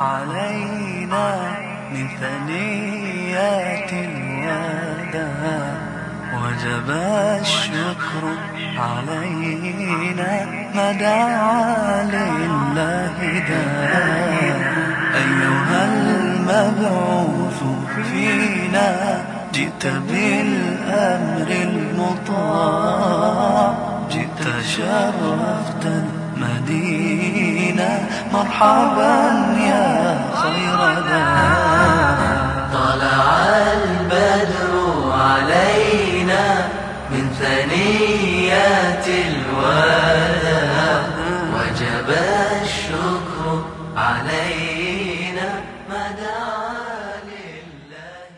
علينا من ثنيات الوداع وجب الشكر علينا ما دعا لله داع أيها المبعوث فينا جئت بالأمر المطاع جئت شرفت المدينة مرحبا يا خير داع طلع البدر علينا من ثنيات الوداع وجب الشكر علينا ما دعا لله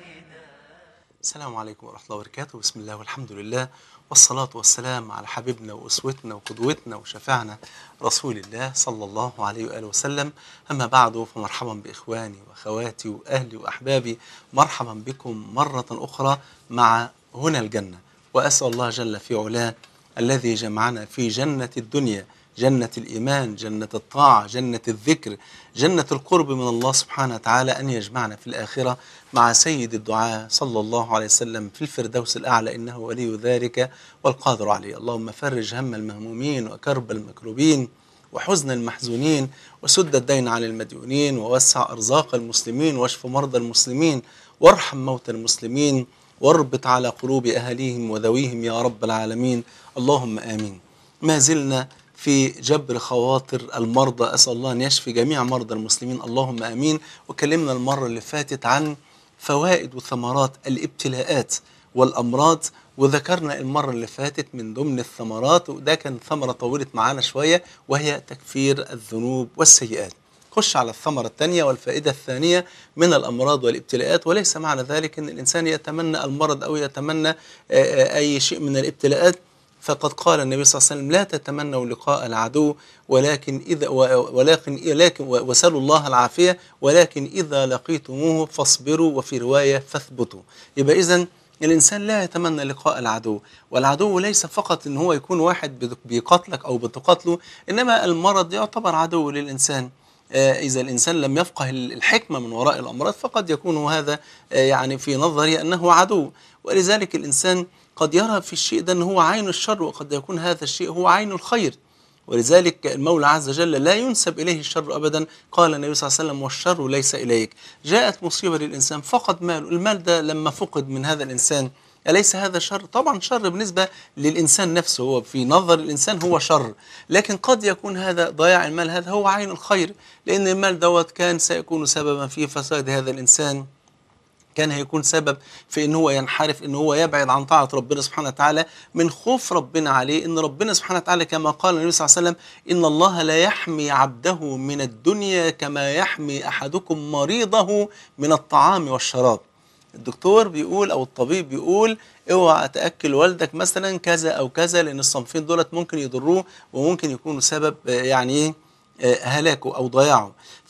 السلام عليكم ورحمة الله وبركاته بسم الله والحمد لله والصلاة والسلام على حبيبنا وأسوتنا وقدوتنا وشفعنا رسول الله صلى الله عليه وآله وسلم أما بعد فمرحبا بإخواني وأخواتي وأهلي وأحبابي مرحبا بكم مرة أخرى مع هنا الجنة وأسأل الله جل في علاه الذي جمعنا في جنة الدنيا جنة الإيمان جنة الطاعة جنة الذكر جنة القرب من الله سبحانه وتعالى أن يجمعنا في الآخرة مع سيد الدعاء صلى الله عليه وسلم في الفردوس الأعلى إنه ولي ذلك والقادر عليه اللهم فرج هم المهمومين وكرب المكروبين وحزن المحزونين وسد الدين عن المديونين ووسع أرزاق المسلمين واشف مرضى المسلمين وارحم موتى المسلمين واربط على قلوب أهاليهم وذويهم يا رب العالمين اللهم آمين ما زلنا في جبر خواطر المرضى أسأل الله أن يشفي جميع مرضى المسلمين اللهم آمين وكلمنا المرة اللي فاتت عن فوائد وثمرات الابتلاءات والأمراض وذكرنا المرة اللي فاتت من ضمن الثمرات وده كان ثمرة طولت معانا شوية وهي تكفير الذنوب والسيئات خش على الثمرة الثانية والفائدة الثانية من الأمراض والابتلاءات وليس معنى ذلك أن الإنسان يتمنى المرض أو يتمنى آه، آه، أي شيء من الابتلاءات فقد قال النبي صلى الله عليه وسلم لا تتمنوا لقاء العدو ولكن إذا و- ولكن ولكن وسلوا الله العافية ولكن إذا لقيتموه فاصبروا وفي رواية فاثبتوا يبقى إذا الإنسان لا يتمنى لقاء العدو والعدو ليس فقط إن هو يكون واحد بت- بيقاتلك أو بتقاتله إنما المرض يعتبر عدو للإنسان آه، إذا الإنسان لم يفقه الحكمة من وراء الأمراض فقد يكون هذا آه، يعني في نظري أنه عدو ولذلك الإنسان قد يرى في الشيء ده أنه هو عين الشر وقد يكون هذا الشيء هو عين الخير ولذلك المولى عز وجل لا ينسب إليه الشر أبدا قال النبي صلى الله عليه وسلم والشر ليس إليك جاءت مصيبة للإنسان فقد ماله المال ده لما فقد من هذا الإنسان أليس هذا شر؟ طبعا شر بالنسبة للإنسان نفسه هو في نظر الإنسان هو شر لكن قد يكون هذا ضياع المال هذا هو عين الخير لأن المال دوت كان سيكون سببا في فساد هذا الإنسان كان هيكون سبب في ان هو ينحرف ان هو يبعد عن طاعه ربنا سبحانه وتعالى من خوف ربنا عليه ان ربنا سبحانه وتعالى كما قال النبي صلى الله عليه وسلم ان الله لا يحمي عبده من الدنيا كما يحمي احدكم مريضه من الطعام والشراب الدكتور بيقول او الطبيب بيقول اوعى تاكل والدك مثلا كذا او كذا لان الصنفين دولت ممكن يضروه وممكن يكونوا سبب آه، يعني ايه آه، هلاكه او ضياعه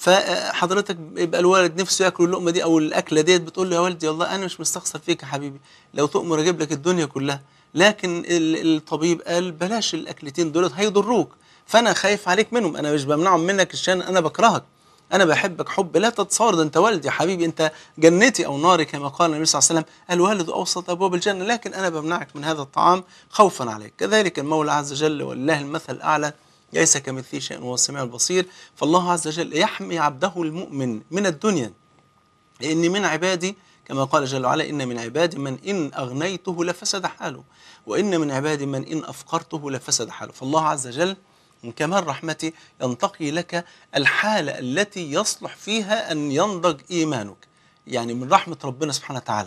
فحضرتك يبقى الوالد نفسه ياكل اللقمه دي او الاكله ديت بتقول له يا والدي والله انا مش مستخسر فيك يا حبيبي لو تؤمر اجيب لك الدنيا كلها لكن ال- الطبيب قال بلاش الاكلتين دولت هيضروك فانا خايف عليك منهم انا مش بمنعهم منك عشان انا بكرهك انا بحبك حب لا تتصور ده انت والدي يا حبيبي انت جنتي او ناري كما قال النبي صلى الله عليه وسلم الوالد اوسط ابواب الجنه لكن انا بمنعك من هذا الطعام خوفا عليك كذلك المولى عز وجل ولله المثل الاعلى ليس كمثله شيء وهو السميع البصير فالله عز وجل يحمي عبده المؤمن من الدنيا لأن من عبادي كما قال جل وعلا إن من عبادي من إن أغنيته لفسد حاله وإن من عبادي من إن أفقرته لفسد حاله فالله عز وجل من كمال رحمته ينتقي لك الحالة التي يصلح فيها أن ينضج إيمانك يعني من رحمة ربنا سبحانه وتعالى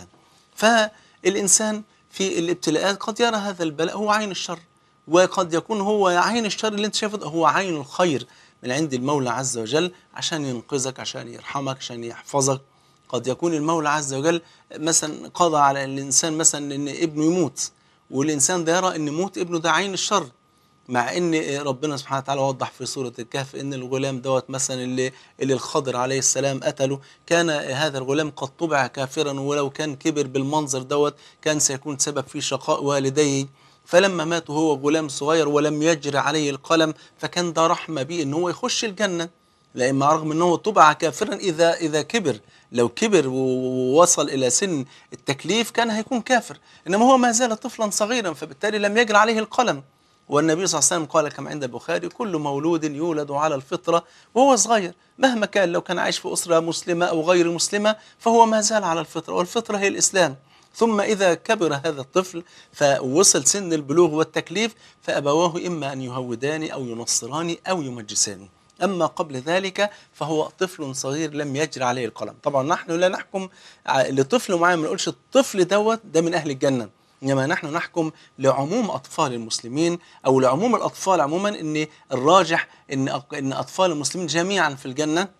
فالإنسان في الابتلاءات قد يرى هذا البلاء هو عين الشر وقد يكون هو عين الشر اللي انت شايفه ده هو عين الخير من عند المولى عز وجل عشان ينقذك عشان يرحمك عشان يحفظك قد يكون المولى عز وجل مثلا قضى على الانسان مثلا ان ابنه يموت والانسان ده يرى ان موت ابنه ده عين الشر مع ان ربنا سبحانه وتعالى وضح في سوره الكهف ان الغلام دوت مثلا اللي اللي الخضر عليه السلام قتله كان هذا الغلام قد طبع كافرا ولو كان كبر بالمنظر دوت كان سيكون سبب في شقاء والديه فلما مات وهو غلام صغير ولم يجري عليه القلم فكان ده رحمه بيه ان هو يخش الجنه لأن مع رغم أنه طبع كافرا إذا إذا كبر لو كبر ووصل إلى سن التكليف كان هيكون كافر إنما هو ما زال طفلا صغيرا فبالتالي لم يجري عليه القلم والنبي صلى الله عليه وسلم قال كما عند البخاري كل مولود يولد على الفطرة وهو صغير مهما كان لو كان عايش في أسرة مسلمة أو غير مسلمة فهو ما زال على الفطرة والفطرة هي الإسلام ثم إذا كبر هذا الطفل فوصل سن البلوغ والتكليف فأبواه إما أن يهودان أو ينصران أو يمجسان أما قبل ذلك فهو طفل صغير لم يجري عليه القلم طبعا نحن لا نحكم ع- لطفل معين ما نقولش الطفل دوت ده من أهل الجنة إنما نحن نحكم لعموم أطفال المسلمين أو لعموم الأطفال عموما إن الراجح إن أق- إن أطفال المسلمين جميعا في الجنة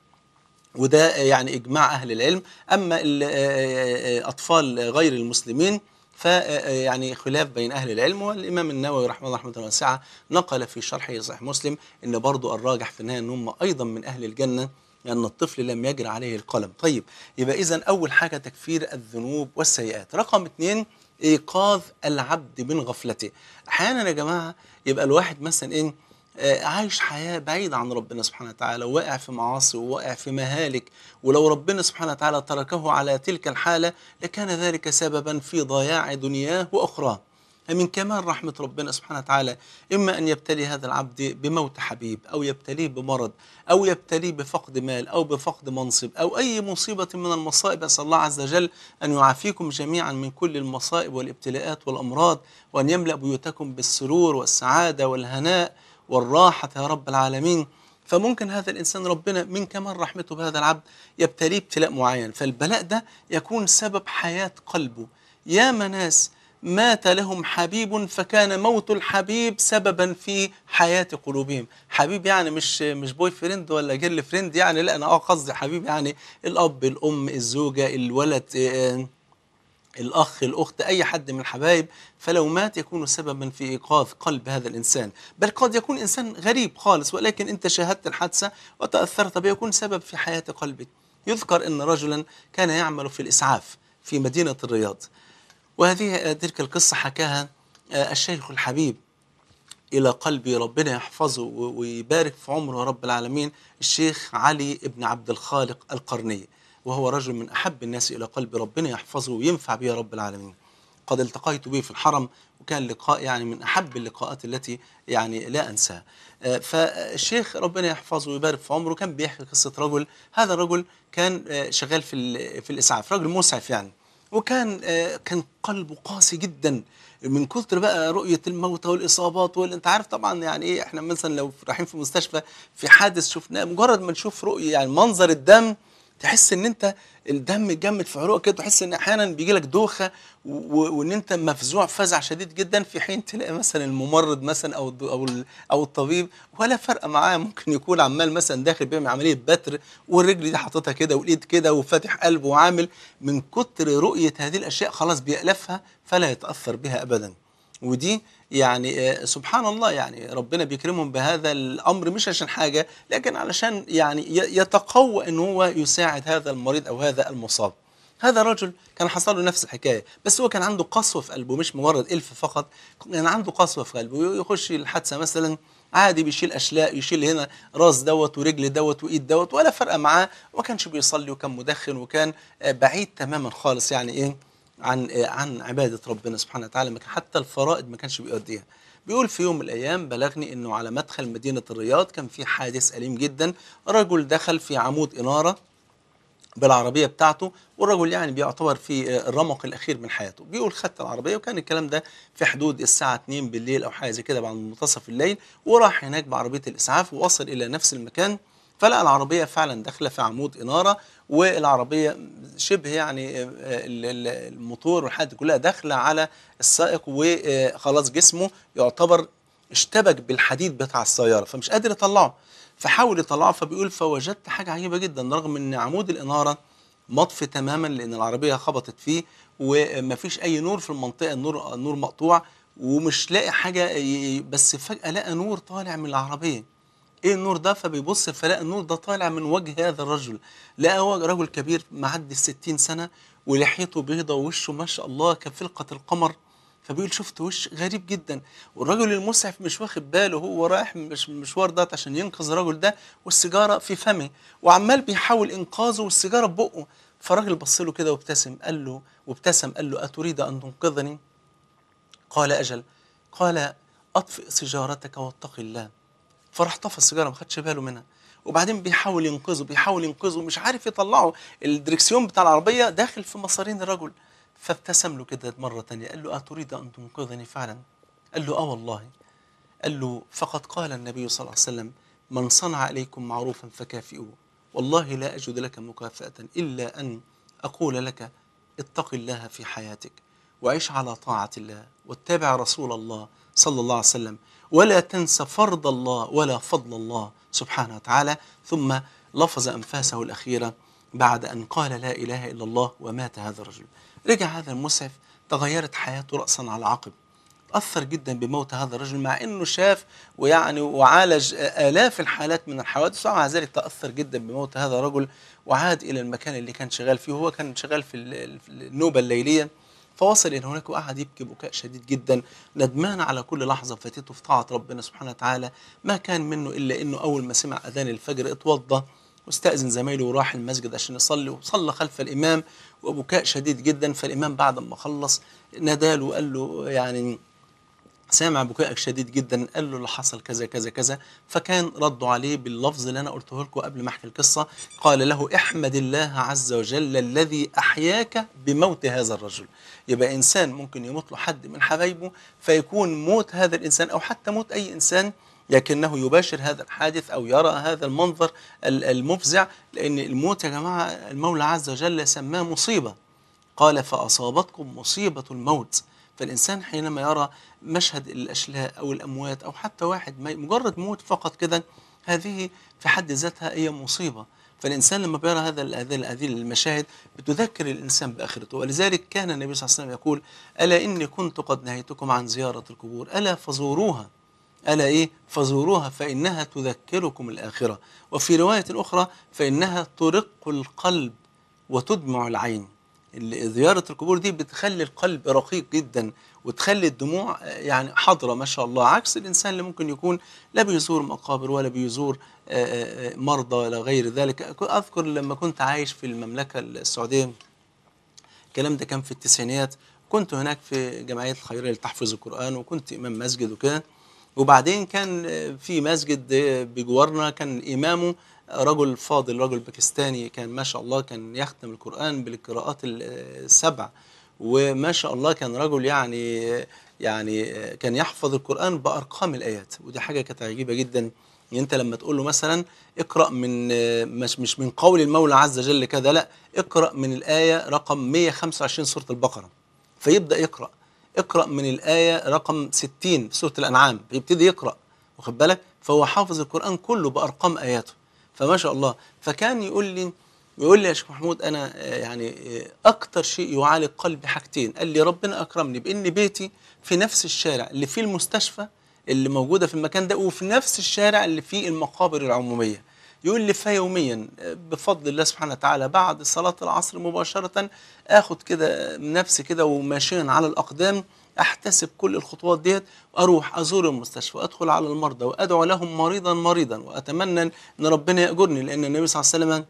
وده يعني إجماع أهل العلم أما ال- آه، آه، آه، أطفال غير المسلمين ف يعني خلاف بين أهل العلم والإمام النووي رحمه الله رحمة واسعة نقل في شرحه صحيح مسلم أن برضو الراجح في النهاية أن هم أيضا من أهل الجنة لأن الطفل لم يجري عليه القلم طيب يبقى إذا أول حاجة تكفير الذنوب والسيئات رقم اثنين إيقاظ العبد من غفلته أحيانا يا جماعة يبقى الواحد مثلا إيه آه، عايش حياة بعيدة عن ربنا سبحانه وتعالى وواقع في معاصي وواقع في مهالك ولو ربنا سبحانه وتعالى تركه على تلك الحالة لكان ذلك سببا في ضياع دنياه وأخراه من كمال رحمة ربنا سبحانه وتعالى إما أن يبتلي هذا العبد بموت حبيب أو يبتليه بمرض أو يبتليه بفقد مال أو بفقد منصب أو أي مصيبة من المصائب أسأل الله عز وجل أن يعافيكم جميعا من كل المصائب والابتلاءات والأمراض وأن يملأ بيوتكم بالسرور والسعادة والهناء والراحة يا رب العالمين فممكن هذا الإنسان ربنا من كمال رحمته بهذا العبد يبتليه ابتلاء معين فالبلاء ده يكون سبب حياة قلبه يا ناس مات لهم حبيب فكان موت الحبيب سببا في حياة قلوبهم حبيب يعني مش مش بوي فريند ولا جيرل فريند يعني لا أنا اه قصدي حبيب يعني الأب الأم الزوجة الولد آه، الأخ الأخت أي حد من الحبايب فلو مات يكون سببا في إيقاظ قلب هذا الإنسان بل قد يكون إنسان غريب خالص ولكن أنت شاهدت الحادثة وتأثرت به يكون سبب في حياة قلبك يذكر أن رجلا كان يعمل في الإسعاف في مدينة الرياض وهذه آه، تلك القصة حكاها آه، الشيخ الحبيب إلى قلبي ربنا يحفظه و- ويبارك في عمره يا رب العالمين الشيخ علي بن عبد الخالق القرني وهو رجل من أحب الناس إلى قلبي ربنا يحفظه وينفع به يا رب العالمين قد التقيت به في الحرم وكان لقاء يعني من أحب اللقاءات التي يعني لا أنساها آه، فالشيخ ربنا يحفظه ويبارك في عمره كان بيحكي قصة رجل هذا الرجل كان آه، شغال في ال- في الإسعاف رجل مسعف يعني وكان آه، كان قلبه قاسي جدا من كثر بقى رؤيه الموتى والاصابات وال... انت عارف طبعا يعني ايه احنا مثلا لو رايحين في مستشفى في حادث شفناه مجرد ما نشوف رؤيه يعني منظر الدم تحس ان انت الدم اتجمد في عروقك كده تحس ان احيانا بيجي لك دوخه و... وان انت مفزوع فزع شديد جدا في حين تلاقي مثلا الممرض مثلا او الد- او ال- او الطبيب ولا فرق معاه ممكن يكون عمال مثلا داخل بيعمل عمليه بتر والرجل دي حاططها كده والايد كده وفاتح قلبه وعامل من كتر رؤيه هذه الاشياء خلاص بيألفها فلا يتاثر بها ابدا ودي يعني آه، سبحان الله يعني ربنا بيكرمهم بهذا الامر مش عشان حاجه لكن علشان يعني ي- يتقوى ان هو يساعد هذا المريض او هذا المصاب هذا الرجل كان حصل له نفس الحكايه بس هو كان عنده قسوه في قلبه مش مجرد الف فقط كان عنده قسوه في قلبه يخش الحادثه مثلا عادي بيشيل اشلاء يشيل هنا راس دوت ورجل دوت وايد دوت ولا فرق معاه وما كانش بيصلي وكان مدخن وكان آه، بعيد تماما خالص يعني ايه عن آه، عن عباده ربنا سبحانه وتعالى ما كان- حتى الفرائض ما كانش بيؤديها بيقول في يوم من الايام بلغني انه على مدخل مدينه الرياض كان في حادث اليم جدا رجل دخل في عمود اناره بالعربيه بتاعته والرجل يعني بيعتبر في آه، الرمق الاخير من حياته بيقول خدت العربيه وكان الكلام ده في حدود الساعه 2 بالليل او حاجه زي كده بعد منتصف الليل وراح هناك بعربيه الاسعاف ووصل الى نفس المكان فلقى العربيه فعلا داخله في عمود اناره والعربيه شبه يعني آه، ال- ال- الموتور والحاجات دي كلها داخله على السائق وخلاص جسمه يعتبر اشتبك بالحديد بتاع السياره فمش قادر يطلعه فحاول يطلعه فبيقول فوجدت حاجه عجيبه جدا رغم ان عمود الاناره مطفي تماما لان العربيه خبطت فيه ومفيش اي نور في المنطقه النور النور مقطوع ومش لاقي حاجه ي- بس فجاه لقى نور طالع من العربيه ايه النور ده فبيبص فلقى النور ده طالع من وجه هذا الرجل لقى هو رجل كبير معدي الستين سنه ولحيته بيضة ووشه ما شاء الله كفلقة القمر فبيقول شفت وش غريب جدا والراجل المسعف مش واخد باله هو رايح مش المشوار ده عشان ينقذ الراجل ده والسيجاره في فمه وعمال بيحاول انقاذه والسيجاره في بقه فالراجل بص له كده وابتسم قال له وابتسم قال له اتريد ان تنقذني قال اجل قال اطفئ سيجارتك واتق الله فراح طفى السيجاره ما خدش باله منها وبعدين بيحاول ينقذه بيحاول ينقذه مش عارف يطلعه الدركسيون بتاع العربيه داخل في مصارين الرجل فابتسم له كده مره تانية قال له اتريد ان تنقذني فعلا قال له اه والله قال له فقد قال النبي صلى الله عليه وسلم من صنع اليكم معروفا فكافئوه والله لا اجد لك مكافاه الا ان اقول لك اتق الله في حياتك وعيش على طاعه الله واتبع رسول الله صلى الله عليه وسلم ولا تنس فرض الله ولا فضل الله سبحانه وتعالى ثم لفظ انفاسه الاخيره بعد ان قال لا اله الا الله ومات هذا الرجل رجع هذا المسعف تغيرت حياته راسا على عقب أثر جدا بموت هذا الرجل مع أنه شاف ويعني وعالج آلاف الحالات من الحوادث ومع ذلك تأثر جدا بموت هذا الرجل وعاد إلى المكان اللي كان شغال فيه هو كان شغال في ال- في النوبة الليلية فوصل إلى هناك وقعد يبكي بكاء شديد جدا ندمان على كل لحظة فاتته في طاعة ربنا سبحانه وتعالى ما كان منه إلا أنه أول ما سمع أذان الفجر اتوضى واستأذن زمايله وراح المسجد عشان يصلي وصلى خلف الإمام وبكاء شديد جدا فالإمام بعد ما خلص ناداله وقال له يعني سامع بكائك شديد جدا قال له اللي حصل كذا كذا كذا فكان ردوا عليه باللفظ اللي انا قلته لكم قبل ما احكي القصه قال له احمد الله عز وجل الذي احياك بموت هذا الرجل يبقى انسان ممكن يموت له حد من حبايبه فيكون موت هذا الانسان او حتى موت اي انسان لكنه يباشر هذا الحادث او يرى هذا المنظر ال- المفزع لان الموت يا جماعه المولى عز وجل سماه مصيبه قال فأصابتكم مصيبة الموت فالإنسان حينما يرى مشهد الأشلاء أو الأموات أو حتى واحد مي- مجرد موت فقط كده هذه في حد ذاتها هي مصيبة فالإنسان لما بيرى هذا ال- هذه هذه المشاهد بتذكر الإنسان بآخرته ولذلك كان النبي صلى الله عليه وسلم يقول ألا إني كنت قد نهيتكم عن زيارة القبور ألا فزوروها ألا إيه فزوروها فإنها تذكركم الآخرة وفي رواية أخرى فإنها ترق القلب وتدمع العين ال- زيارة القبور دي بتخلي القلب رقيق جدا وتخلي الدموع آه، يعني حاضرة ما شاء الله عكس الإنسان اللي ممكن يكون لا بيزور مقابر ولا بيزور آه، آه، مرضى ولا غير ذلك أذكر لما كنت عايش في المملكة السعودية الكلام ده كان في التسعينيات كنت هناك في جمعية الخيرية لتحفيظ القرآن وكنت إمام مسجد وكده وبعدين كان آه، في مسجد آه، بجوارنا كان إمامه رجل فاضل رجل باكستاني كان ما شاء الله كان يختم القرآن بالقراءات ال- آه، السبع وما شاء الله كان رجل يعني يعني آه، كان يحفظ القرآن بأرقام الآيات ودي حاجة كانت عجيبة جدا يعني انت لما تقول له مثلا اقرا من آه، مش مش من قول المولى عز وجل كذا لا اقرا من الايه رقم 125 سوره البقره فيبدا يقرا اقرا من الايه رقم 60 في سوره الانعام فيبتدي يقرا واخد بالك فهو حافظ القران كله بارقام اياته فما شاء الله فكان يقول لي يقول لي يا شيخ محمود انا آه، يعني آه، اكتر شيء يعالج قلبي حاجتين قال لي ربنا اكرمني بان بيتي في نفس الشارع اللي فيه المستشفى اللي موجوده في المكان ده وفي نفس الشارع اللي فيه المقابر العموميه يقول لي فيوميا آه، بفضل الله سبحانه وتعالى بعد صلاه العصر مباشره اخد كده نفسي كده وماشيا على الاقدام احتسب كل الخطوات ديت اروح ازور المستشفى ادخل على المرضى وادعو لهم مريضا مريضا واتمنى ان ربنا ياجرني لان النبي صلى الله عليه وسلم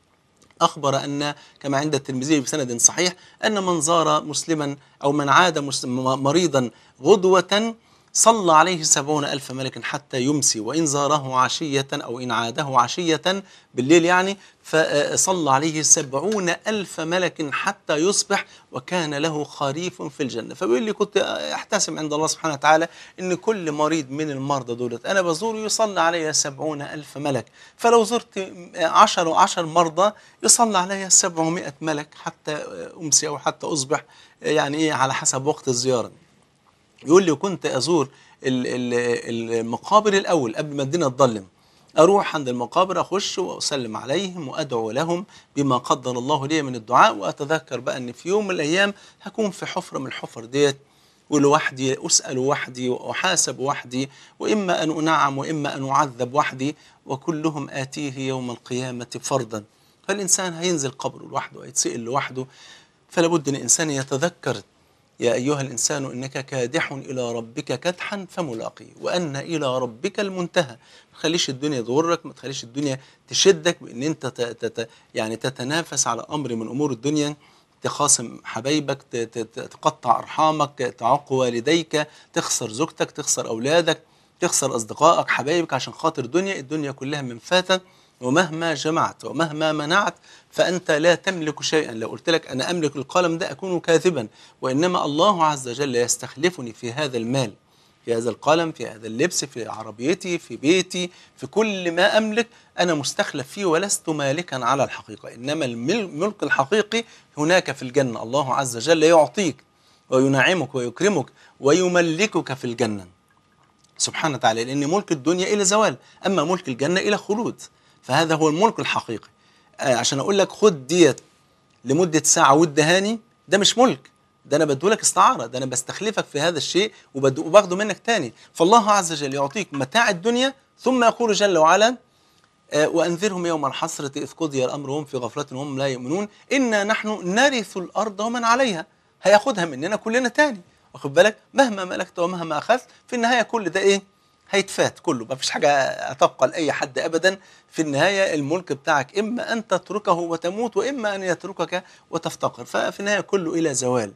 أخبر أن كما عند الترمذي بسند صحيح أن من زار مسلما أو من عاد مسلم مريضا غدوة صلى عليه سبعون ألف ملك حتى يمسي وإن زاره عشية أو إن عاده عشية بالليل يعني فصلى عليه سبعون ألف ملك حتى يصبح وكان له خريف في الجنة فبيقول لي كنت أحتسب عند الله سبحانه وتعالى أن كل مريض من المرضى دولت أنا بزور يصلى علي سبعون ألف ملك فلو زرت عشر وعشر مرضى يصلى علي سبعمائة ملك حتى أمسي أو حتى أصبح يعني إيه على حسب وقت الزيارة يقول لي كنت ازور ال- ال- المقابر الاول قبل ما الدنيا تضلم اروح عند المقابر اخش واسلم عليهم وادعو لهم بما قدر الله لي من الدعاء واتذكر بقى ان في يوم من الايام هكون في حفره من الحفر ديت ولوحدي اسال وحدي واحاسب وحدي واما ان انعم واما ان اعذب وحدي وكلهم اتيه يوم القيامه فردا فالانسان هينزل قبره لوحده هيتسال لوحده فلا بد ان الانسان يتذكر يا أيها الإنسان إنك كادح إلى ربك كدحا فملاقيه وأن إلى ربك المنتهى ما تخليش الدنيا تغرك ما تخليش الدنيا تشدك بأن أنت ت- ت- يعني تتنافس على أمر من أمور الدنيا تخاصم حبايبك ت- ت- ت- تقطع أرحامك تعق والديك تخسر زوجتك تخسر أولادك تخسر أصدقائك حبايبك عشان خاطر دنيا الدنيا كلها من فاتة ومهما جمعت ومهما منعت فأنت لا تملك شيئا لو قلت لك أنا أملك القلم ده أكون كاذبا وإنما الله عز وجل يستخلفني في هذا المال في هذا القلم في هذا اللبس في عربيتي في بيتي في كل ما أملك أنا مستخلف فيه ولست مالكا على الحقيقة إنما المل- الملك الحقيقي هناك في الجنة الله عز وجل يعطيك وينعمك ويكرمك ويملكك في الجنة سبحانه وتعالى لأن ملك الدنيا إلى زوال أما ملك الجنة إلى خلود فهذا هو الملك الحقيقي آه عشان أقول لك خد ديت لمدة ساعة وادهاني ده مش ملك ده أنا بدولك استعارة ده أنا بستخلفك في هذا الشيء وبد- وباخده منك تاني فالله عز وجل يعطيك متاع الدنيا ثم يقول جل وعلا آه، وأنذرهم يوم الحسرة إذ قضي الأمر وهم في غفلة وهم لا يؤمنون إنا نحن نرث الأرض ومن عليها هياخدها مننا كلنا تاني واخد بالك مهما ملكت ومهما أخذت في النهاية كل ده إيه هيتفات كله ما فيش حاجة هتبقى لأي حد أبدا في النهاية الملك بتاعك إما أن تتركه وتموت وإما أن يتركك وتفتقر ففي النهاية كله إلى زوال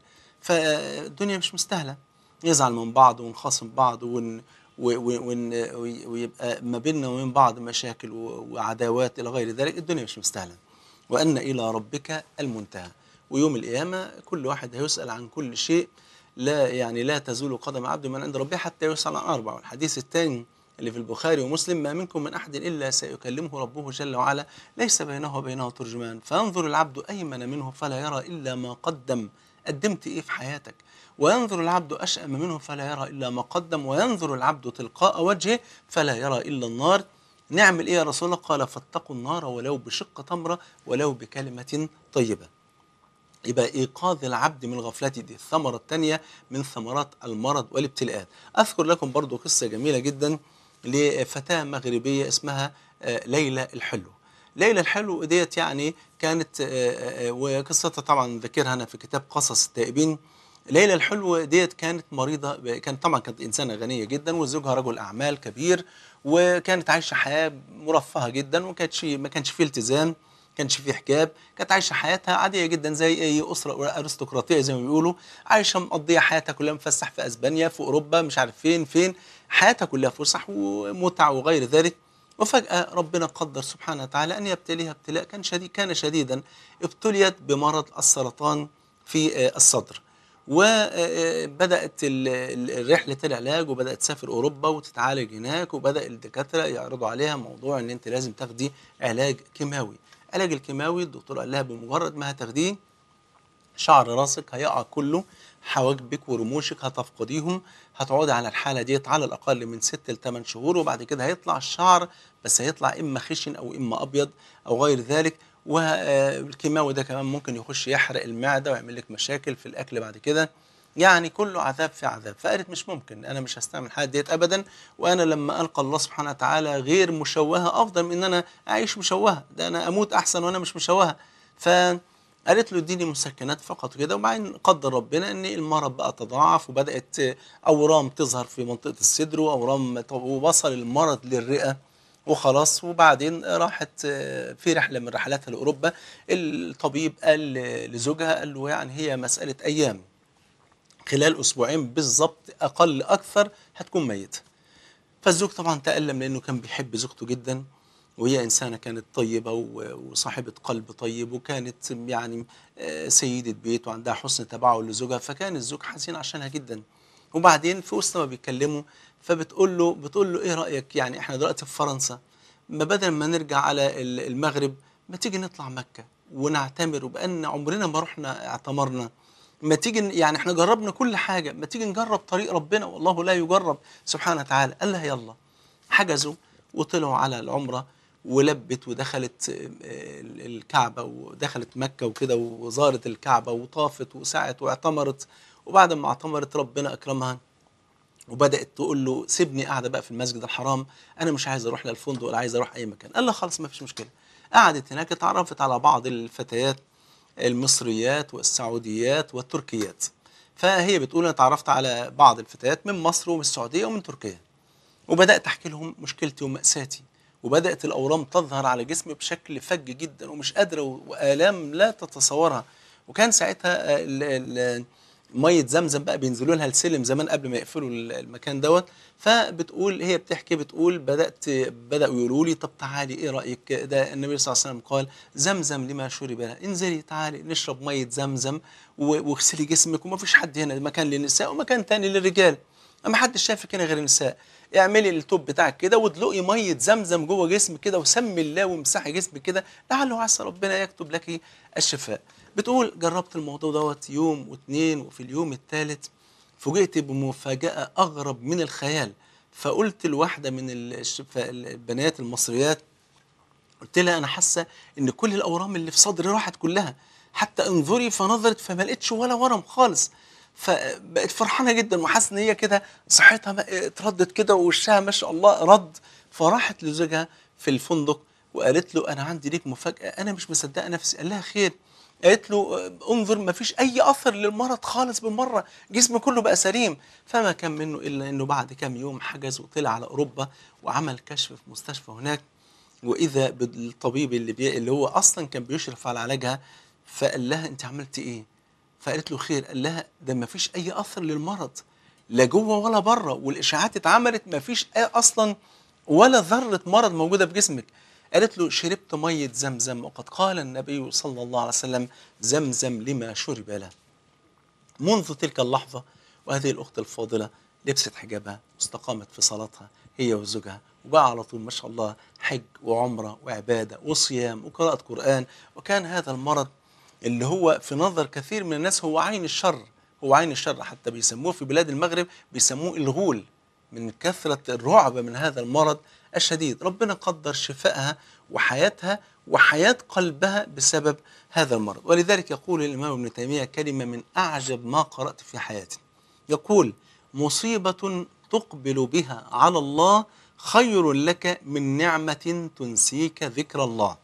فالدنيا مش مستاهلة نزعل من بعض ونخاصم بعض ون و- و- ون- وي- ويبقى ما بيننا وبين بعض مشاكل و- وعداوات إلى غير ذلك الدنيا مش مستاهلة وأن إلى ربك المنتهى ويوم القيامة كل واحد هيسأل عن كل شيء لا يعني لا تزول قدم عبد من عند ربه حتى يسأل عن أربع والحديث الثاني اللي في البخاري ومسلم ما منكم من أحد إلا سيكلمه ربه جل وعلا ليس بينه وبينه ترجمان فينظر العبد أيمن منه فلا يرى إلا ما قدم قدمت إيه في حياتك وينظر العبد أشأم منه فلا يرى إلا ما قدم وينظر العبد تلقاء وجهه فلا يرى إلا النار نعمل إيه يا رسول الله قال فاتقوا النار ولو بشق تمرة ولو بكلمة طيبة يبقى ايقاظ العبد من غفلته دي الثمره الثانيه من ثمرات المرض والابتلاءات اذكر لكم برضو قصه جميله جدا لفتاه مغربيه اسمها آه، ليلى الحلو ليلى الحلو ديت يعني كانت آه، آه، وقصتها طبعا ذاكرها انا في كتاب قصص التائبين ليلى الحلو ديت كانت مريضه كانت طبعا كانت انسانه غنيه جدا وزوجها رجل اعمال كبير وكانت عايشه حياه مرفهه جدا وما كانتش ما كانش فيه التزام كانش فيه حجاب كانت عايشه حياتها عاديه جدا زي اي اسره ارستقراطيه زي ما بيقولوا عايشه مقضيه حياتها كلها مفسح في اسبانيا في اوروبا مش عارف فين فين حياتها كلها فسح ومتع وغير ذلك وفجاه ربنا قدر سبحانه وتعالى ان يبتليها ابتلاء كان شديد كان شديدا ابتليت بمرض السرطان في آه، الصدر وبدات رحله العلاج وبدات تسافر اوروبا وتتعالج هناك وبدا الدكاتره يعرضوا عليها موضوع ان انت لازم تاخدي علاج كيماوي العلاج الكيماوي الدكتور قال لها بمجرد ما هتاخديه شعر راسك هيقع كله حواجبك ورموشك هتفقديهم هتقعدي على الحاله ديت على الاقل من 6 ل 8 شهور وبعد كده هيطلع الشعر بس هيطلع اما خشن او اما ابيض او غير ذلك والكيماوي ده كمان ممكن يخش يحرق المعده ويعمل لك مشاكل في الاكل بعد كده يعني كله عذاب في عذاب فقالت مش ممكن انا مش هستعمل الحاجات ديت ابدا وانا لما القى الله سبحانه وتعالى غير مشوهه افضل من ان انا اعيش مشوهه ده انا اموت احسن وانا مش مشوهه فقالت له اديني مسكنات فقط كده وبعدين قدر ربنا ان المرض بقى تضاعف وبدات اورام تظهر في منطقه الصدر واورام ووصل المرض للرئه وخلاص وبعدين راحت آه، في رحله من رحلاتها لاوروبا الطبيب قال لزوجها قال له يعني هي مساله ايام خلال اسبوعين بالظبط اقل اكثر هتكون ميته فالزوج طبعا تألم لأنه كان بيحب زوجته جدا وهي إنسانة كانت طيبة و- وصاحبة قلب طيب وكانت يعني آه، سيدة بيت وعندها حسن تبعه لزوجها فكان الزوج حزين عشانها جدا وبعدين في وسط ما بيتكلموا فبتقول له بتقول له ايه رأيك يعني احنا دلوقتي في فرنسا ما بدل ما نرجع على ال- المغرب ما تيجي نطلع مكة ونعتمر وبأن عمرنا ما رحنا اعتمرنا ما تيجي ن- يعني احنا جربنا كل حاجة ما تيجي نجرب طريق ربنا والله لا يجرب سبحانه وتعالى قال لها يلا حجزوا وطلعوا على العمرة ولبت ودخلت آه، ال- الكعبة ودخلت مكة وكده وزارت الكعبة وطافت وسعت واعتمرت وبعد ما اعتمرت ربنا أكرمها وبدات تقول له سيبني قاعده بقى في المسجد الحرام انا مش عايز اروح لا الفندق ولا عايز اروح اي مكان قال لها خلاص ما فيش مشكله قعدت هناك اتعرفت على بعض الفتيات المصريات والسعوديات والتركيات فهي بتقول انا اتعرفت على بعض الفتيات من مصر ومن السعوديه ومن تركيا وبدات احكي لهم مشكلتي وماساتي وبدات الاورام تظهر على جسمي بشكل فج جدا ومش قادره والام لا تتصورها وكان ساعتها آه، ال- ال- ميه زمزم بقى بينزلوا لها السلم زمان قبل ما يقفلوا ال- المكان دوت فبتقول هي بتحكي بتقول بدات بداوا يقولوا لي طب تعالي ايه رايك ده النبي صلى الله عليه وسلم قال زمزم لما شرب له انزلي تعالي نشرب ميه زمزم و- واغسلي جسمك وما فيش حد هنا مكان للنساء ومكان تاني للرجال ما حدش شايفك هنا غير النساء اعملي التوب بتاعك كده وادلقي ميه زمزم جوه جسمك كده وسمي الله وامسحي جسمك كده لعله عسى ربنا يكتب لك الشفاء بتقول جربت الموضوع دوت يوم واثنين وفي اليوم الثالث فوجئت بمفاجأة أغرب من الخيال فقلت لواحدة من الشف- البنات المصريات قلت لها أنا حاسة إن كل الأورام اللي في صدري راحت كلها حتى انظري فنظرت فما لقيتش ولا ورم خالص فبقت فرحانة جدا وحاسة إن هي كده صحتها بقى اتردت كده ووشها ما شاء الله رد فراحت لزوجها في الفندق وقالت له أنا عندي ليك مفاجأة أنا مش مصدقة نفسي قال لها خير قالت له آه، انظر ما فيش اي اثر للمرض خالص بالمره جسمه كله بقى سليم فما كان منه الا انه بعد كام يوم حجز وطلع على اوروبا وعمل كشف في مستشفى هناك واذا بالطبيب اللي بي... اللي هو اصلا كان بيشرف على علاجها فقال لها انت عملتي ايه فقالت له خير قال لها ده ما فيش اي اثر للمرض لا جوه ولا بره والاشاعات اتعملت ما فيش اصلا ولا ذره مرض موجوده في جسمك قالت له شربت ميه زمزم وقد قال النبي صلى الله عليه وسلم زمزم لما شرب له منذ تلك اللحظة وهذه الأخت الفاضلة لبست حجابها واستقامت في صلاتها هي وزوجها وبقى على طول ما شاء الله حج وعمرة وعبادة وصيام وقراءة قرآن وكان هذا المرض اللي هو في نظر كثير من الناس هو عين الشر هو عين الشر حتى بيسموه في بلاد المغرب بيسموه الغول من كثرة الرعب من هذا المرض الشديد ربنا قدر شفائها وحياتها وحياة قلبها بسبب هذا المرض ولذلك يقول الإمام ابن تيمية كلمة من أعجب ما قرأت في حياتي يقول مصيبة تقبل بها على الله خير لك من نعمة تنسيك ذكر الله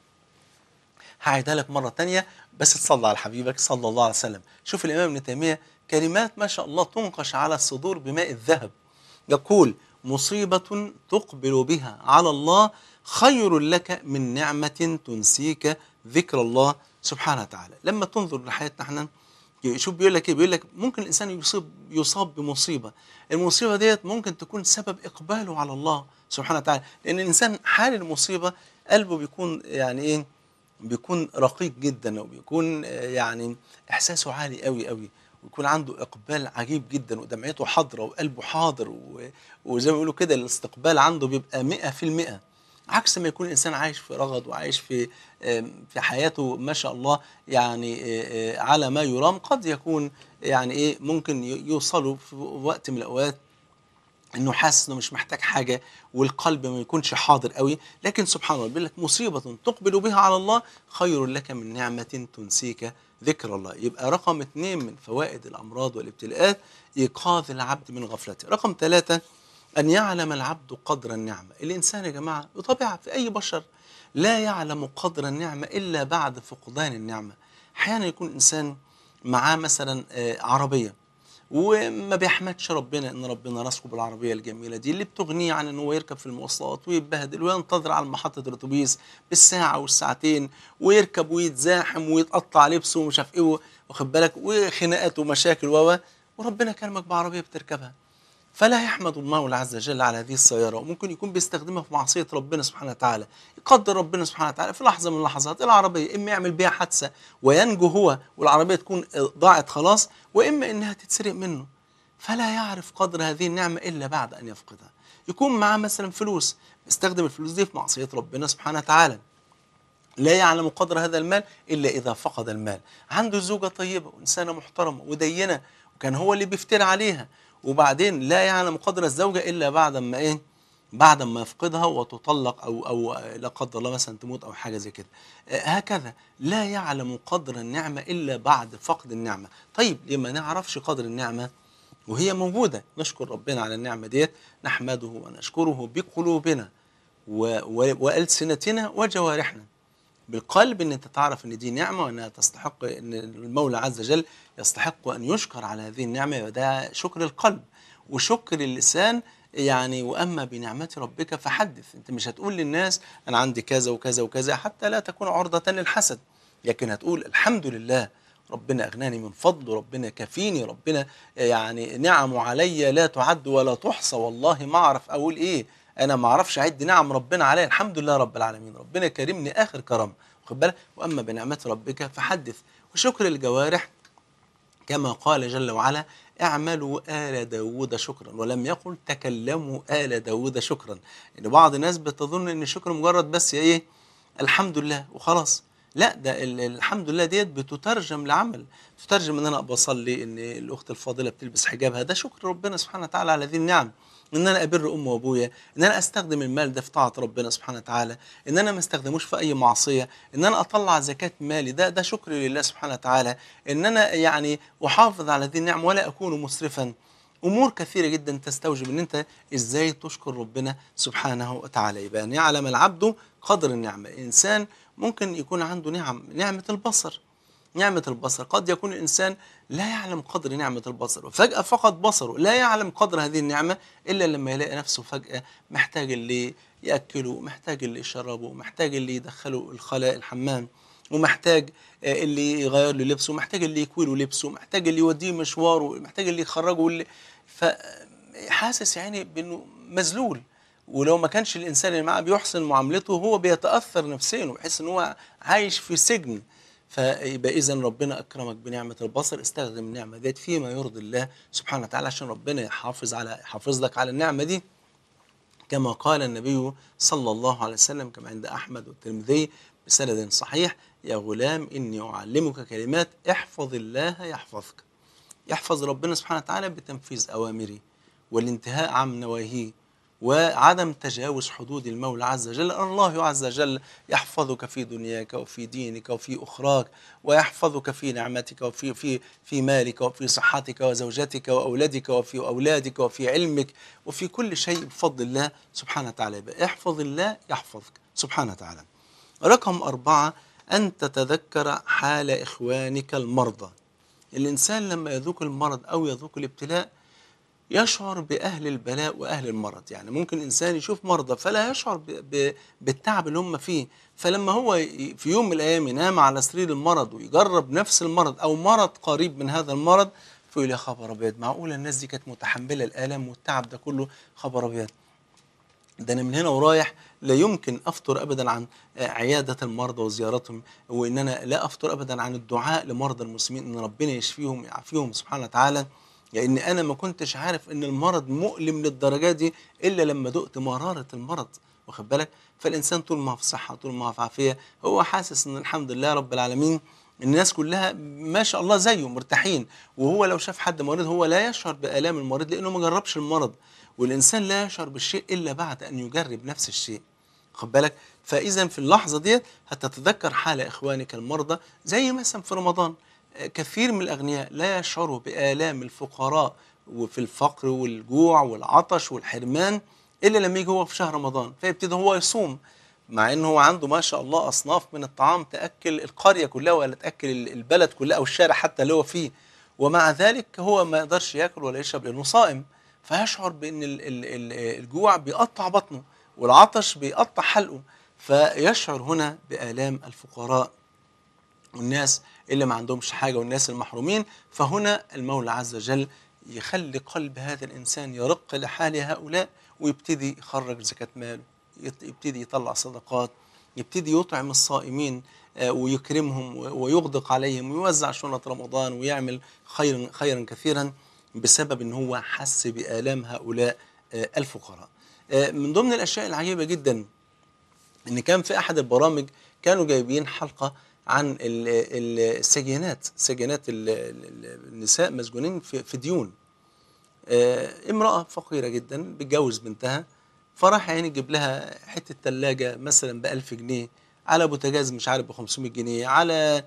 هعيدها لك مرة تانية بس تصلى على حبيبك صلى الله عليه وسلم شوف الإمام ابن تيمية كلمات ما شاء الله تنقش على الصدور بماء الذهب يقول مصيبة تقبل بها على الله خير لك من نعمة تنسيك ذكر الله سبحانه وتعالى لما تنظر لحياتنا احنا شوف بيقول لك ايه بيقول لك ممكن الانسان يصيب يصاب بمصيبه المصيبه ديت ممكن تكون سبب اقباله على الله سبحانه وتعالى لان الانسان حال المصيبه قلبه بيكون يعني ايه بيكون رقيق جدا وبيكون آه، يعني احساسه عالي قوي قوي ويكون عنده اقبال عجيب جدا ودمعته حاضره وقلبه حاضر و- وزي ما بيقولوا كده الاستقبال عنده بيبقى 100% عكس ما يكون الانسان عايش في رغد وعايش في آم، في حياته ما شاء الله يعني آه، آه، على ما يرام قد يكون يعني ايه ممكن ي- يوصلوا في وقت من الاوقات انه حاسس انه مش محتاج حاجه والقلب ما يكونش حاضر قوي لكن سبحان الله بيقول لك مصيبه تقبل بها على الله خير لك من نعمه تنسيك ذكر الله يبقى رقم اثنين من فوائد الامراض والابتلاءات ايقاظ العبد من غفلته رقم ثلاثه ان يعلم العبد قدر النعمه الانسان يا جماعه بطبيعه في اي بشر لا يعلم قدر النعمه الا بعد فقدان النعمه احيانا يكون انسان معاه مثلا آه، عربيه وما بيحمدش ربنا ان ربنا رزقه بالعربيه الجميله دي اللي بتغنيه عن ان هو يركب في المواصلات ويتبهدل وينتظر على محطه الاتوبيس بالساعه والساعتين ويركب ويتزاحم ويتقطع لبسه ومش عارف ايه واخد بالك وخناقات ومشاكل و وربنا كرمك بعربيه بتركبها فلا يحمد الله عز وجل على هذه السيارة وممكن يكون بيستخدمها في معصية ربنا سبحانه وتعالى يقدر ربنا سبحانه وتعالى في لحظة من اللحظات العربية إما يعمل بيها حادثة وينجو هو والعربية تكون ضاعت خلاص وإما إنها تتسرق منه فلا يعرف قدر هذه النعمة إلا بعد أن يفقدها يكون معاه مثلا فلوس يستخدم الفلوس دي في معصية ربنا سبحانه وتعالى لا يعلم قدر هذا المال إلا إذا فقد المال عنده زوجة طيبة وإنسانة محترمة ودينة وكان هو اللي بيفتري عليها وبعدين لا يعلم قدر الزوجة إلا بعد ما إيه بعد ما يفقدها وتطلق أو أو لا قدر الله مثلا تموت أو حاجة زي كده آه، هكذا لا يعلم قدر النعمة إلا بعد فقد النعمة طيب لما نعرفش قدر النعمة وهي موجودة نشكر ربنا على النعمة ديت نحمده ونشكره بقلوبنا و- و- وألسنتنا وجوارحنا بالقلب ان انت تعرف ان دي نعمه وانها تستحق ان المولى عز وجل يستحق ان يشكر على هذه النعمه وده شكر القلب وشكر اللسان يعني واما بنعمه ربك فحدث انت مش هتقول للناس انا عندي كذا وكذا وكذا حتى لا تكون عرضه للحسد لكن هتقول الحمد لله ربنا اغناني من فضله ربنا كفيني ربنا يعني نعمه عليا لا تعد ولا تحصى والله ما اعرف اقول ايه انا ما اعرفش اعد نعم ربنا عليا الحمد لله رب العالمين ربنا كرمني اخر كرم واخد بالك واما بنعمه ربك فحدث وشكر الجوارح كما قال جل وعلا اعملوا آل داود شكرا ولم يقل تكلموا آل داود شكرا ان بعض الناس بتظن ان الشكر مجرد بس ايه الحمد لله وخلاص لا ده ال- الحمد لله ديت بتترجم لعمل تترجم ان انا بصلي ان الاخت الفاضله بتلبس حجابها ده شكر ربنا سبحانه وتعالى على هذه النعم ان انا ابر امي وابويا ان انا استخدم المال ده في طاعه ربنا سبحانه وتعالى ان انا ما استخدموش في اي معصيه ان انا اطلع زكاه مالي ده ده شكر لله سبحانه وتعالى ان انا يعني احافظ على هذه النعم ولا اكون مسرفا امور كثيره جدا تستوجب ان انت ازاي تشكر ربنا سبحانه وتعالى يبقى ان يعلم العبد قدر النعمه الانسان ممكن يكون عنده نعم نعمه البصر نعمة البصر قد يكون الإنسان لا يعلم قدر نعمة البصر وفجأة فقد بصره لا يعلم قدر هذه النعمة إلا لما يلاقي نفسه فجأة محتاج اللي يأكله محتاج اللي يشربه محتاج اللي يدخله الخلاء الحمام ومحتاج آه، اللي يغير له لبسه محتاج اللي يكوي له لبسه محتاج اللي يوديه مشواره محتاج اللي يخرجه واللي فحاسس يعني بأنه مذلول ولو ما كانش الانسان اللي معاه بيحسن معاملته هو بيتاثر نفسيا وبيحس ان هو عايش في سجن فيبقى اذا ربنا اكرمك بنعمه البصر استخدم النعمه ديت فيما يرضي الله سبحانه وتعالى عشان ربنا يحافظ على يحافظ لك على النعمه دي كما قال النبي صلى الله عليه وسلم كما عند احمد والترمذي بسند صحيح يا غلام اني اعلمك كلمات احفظ الله يحفظك يحفظ ربنا سبحانه وتعالى بتنفيذ اوامره والانتهاء عن نواهيه وعدم تجاوز حدود المولى عز وجل الله عز وجل يحفظك في دنياك وفي دينك وفي اخراك ويحفظك في نعمتك وفي في في مالك وفي صحتك وزوجتك واولادك وفي اولادك وفي علمك وفي كل شيء بفضل الله سبحانه وتعالى يبقى احفظ الله يحفظك سبحانه وتعالى رقم أربعة أن تتذكر حال إخوانك المرضى الإنسان لما يذوق المرض أو يذوق الابتلاء يشعر بأهل البلاء وأهل المرض يعني ممكن إنسان يشوف مرضى فلا يشعر ب... ب... بالتعب اللي هم فيه فلما هو ي- في يوم من الأيام ينام على سرير المرض ويجرب نفس المرض أو مرض قريب من هذا المرض فيقول يا خبر أبيض معقولة الناس دي كانت متحملة الآلام والتعب ده كله خبر أبيض ده انا من هنا ورايح لا يمكن افطر ابدا عن آه، عياده المرضى وزيارتهم وان انا لا افطر ابدا عن الدعاء لمرضى المسلمين ان ربنا يشفيهم يعافيهم سبحانه وتعالى لان انا ما كنتش عارف ان المرض مؤلم للدرجه دي الا لما دقت مراره المرض واخد بالك فالانسان طول ما هو في صحه طول ما هو في عافيه هو حاسس ان الحمد لله رب العالمين الناس كلها ما شاء الله زيه مرتاحين وهو لو شاف حد مريض هو لا يشعر بالام المريض لانه ما جربش المرض والانسان لا يشعر بالشيء الا بعد ان يجرب نفس الشيء خد بالك فاذا في اللحظه ديت هتتذكر حال اخوانك المرضى زي مثلا في رمضان آه، كثير من الاغنياء لا يشعروا بالام الفقراء وفي الفقر والجوع والعطش والحرمان الا لما يجي هو في شهر رمضان فيبتدي هو يصوم مع انه هو عنده ما شاء الله اصناف من الطعام تاكل القريه كلها ولا تاكل ال- البلد كلها او الشارع حتى اللي هو فيه ومع ذلك هو ما يقدرش ياكل ولا يشرب لانه صائم فيشعر بان ال- ال- ال- الجوع بيقطع بطنه والعطش بيقطع حلقه فيشعر هنا بالام الفقراء والناس اللي ما عندهمش حاجه والناس المحرومين فهنا المولى عز وجل يخلي قلب هذا الانسان يرق لحال هؤلاء ويبتدي يخرج زكاه ماله يت- يبتدي يطلع صدقات يبتدي يطعم الصائمين آه، ويكرمهم و- ويغدق عليهم ويوزع شنط رمضان ويعمل خيرا خيرا كثيرا بسبب ان هو حس بالام هؤلاء آه، الفقراء. آه، من ضمن الاشياء العجيبه جدا ان كان في احد البرامج كانوا جايبين حلقه عن ال- ال- السجينات سجينات ال- ال- النساء مسجونين في في ديون آه، امراه فقيره جدا بتجوز بنتها فراح يعني يجيب لها حته ثلاجه مثلا ب 1000 جنيه على بوتاجاز مش عارف ب 500 جنيه على آه،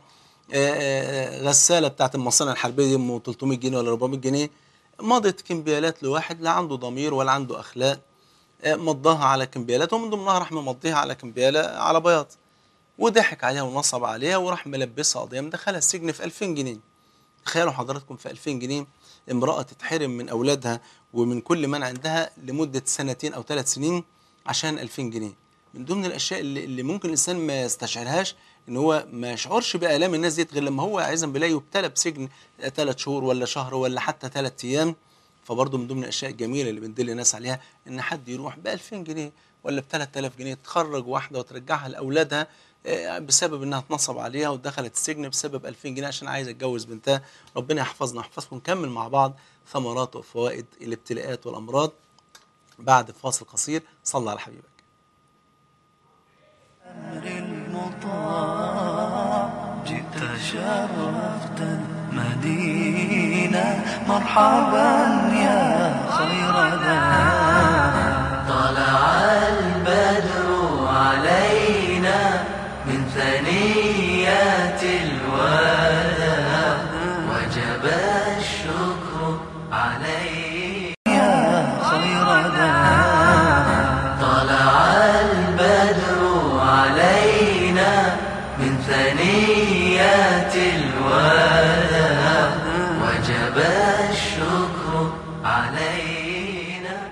آه، غساله بتاعت المصانع الحربيه دي ام 300 جنيه ولا 400 جنيه مضت كمبيالات لواحد لا عنده ضمير ولا عنده اخلاق آه، مضاها على كمبيالات ومن ضمنها راح ممضيها على كمبياله على بياض وضحك عليها ونصب عليها وراح ملبسها قضيه مدخلها السجن في 2000 جنيه تخيلوا حضراتكم في 2000 جنيه امرأة تتحرم من أولادها ومن كل من عندها لمدة سنتين أو ثلاث سنين عشان 2000 جنيه من ضمن الأشياء اللي, اللي ممكن الإنسان ما يستشعرهاش إن هو ما يشعرش بآلام الناس ديت غير لما هو عايزا بالله يبتلى بسجن ثلاث شهور ولا شهر ولا حتى ثلاث أيام فبرضه من ضمن الأشياء الجميلة اللي بندل الناس عليها إن حد يروح ب 2000 جنيه ولا ب 3000 جنيه تخرج واحدة وترجعها لأولادها آه، بسبب انها اتنصب عليها ودخلت السجن بسبب 2000 جنيه عشان عايزه اتجوز بنتها ربنا يحفظنا ويحفظكم نكمل مع بعض ثمرات وفوائد الابتلاءات والامراض بعد فاصل قصير صلى على حبيبك أمر المطاع جئت شرفت المدينة مرحبا يا خير دار طلع البدر علينا من ثنيات الوداع وجب الشكر علينا يا خير دار طلع البدر علينا من ثنيات الوداع وجب الشكر علينا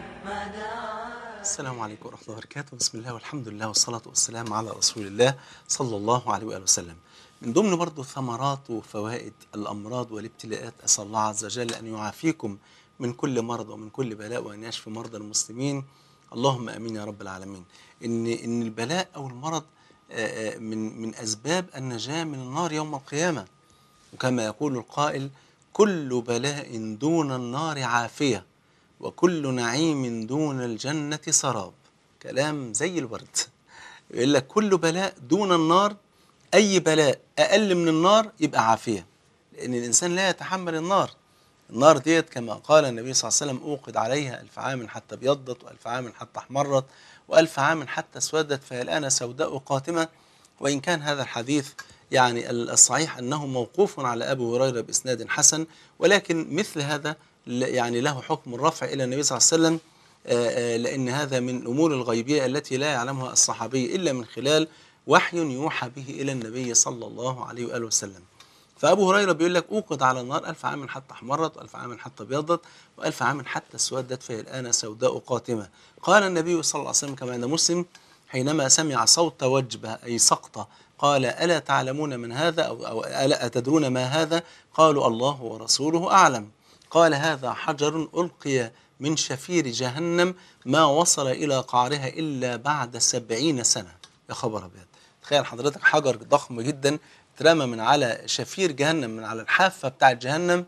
مدى السلام عليكم ورحمة الله وبركاته بسم الله والحمد لله والصلاة والسلام على رسول الله صلى الله عليه وآله وسلم من ضمن برضو ثمرات وفوائد الأمراض والابتلاءات أسأل الله عز وجل أن يعافيكم من كل مرض ومن كل بلاء وأن يشفي مرضى المسلمين اللهم آمين يا رب العالمين إن إن البلاء أو المرض آه، آه، من من أسباب النجاة من النار يوم القيامة وكما يقول القائل كل بلاء دون النار عافية وكل نعيم دون الجنة سراب كلام زي الورد يقول لك كل بلاء دون النار أي بلاء أقل من النار يبقى عافية لأن الإنسان لا يتحمل النار النار ديت كما قال النبي صلى الله عليه وسلم أوقد عليها ألف عام حتى ابيضت وألف عام حتى احمرت وألف عام حتى اسودت فهي الآن سوداء قاتمة وإن كان هذا الحديث يعني الصحيح أنه موقوف على أبي هريرة بإسناد حسن ولكن مثل هذا ل- يعني له حكم الرفع إلى النبي صلى الله عليه وسلم آه، آه، لأن هذا من الأمور الغيبية التي لا يعلمها الصحابي إلا من خلال وحي يوحى به إلى النبي صلى الله عليه وآله وسلم فأبو هريرة بيقول لك أوقد على النار ألف عام حتى احمرت وألف عام حتى ابيضت وألف عام حتى اسودت فهي الآن سوداء قاتمة قال النبي صلى الله عليه وسلم كما عند مسلم حينما سمع صوت وجبة أي سقطة قال ألا تعلمون من هذا أو, أو ألا أتدرون ما هذا قالوا الله ورسوله أعلم قال هذا حجر ألقي من شفير جهنم ما وصل إلى قعرها إلا بعد سبعين سنة يا خبر أبيض تخيل حضرتك حجر ضخم جدا اترمى من على شفير جهنم من على الحافة بتاع جهنم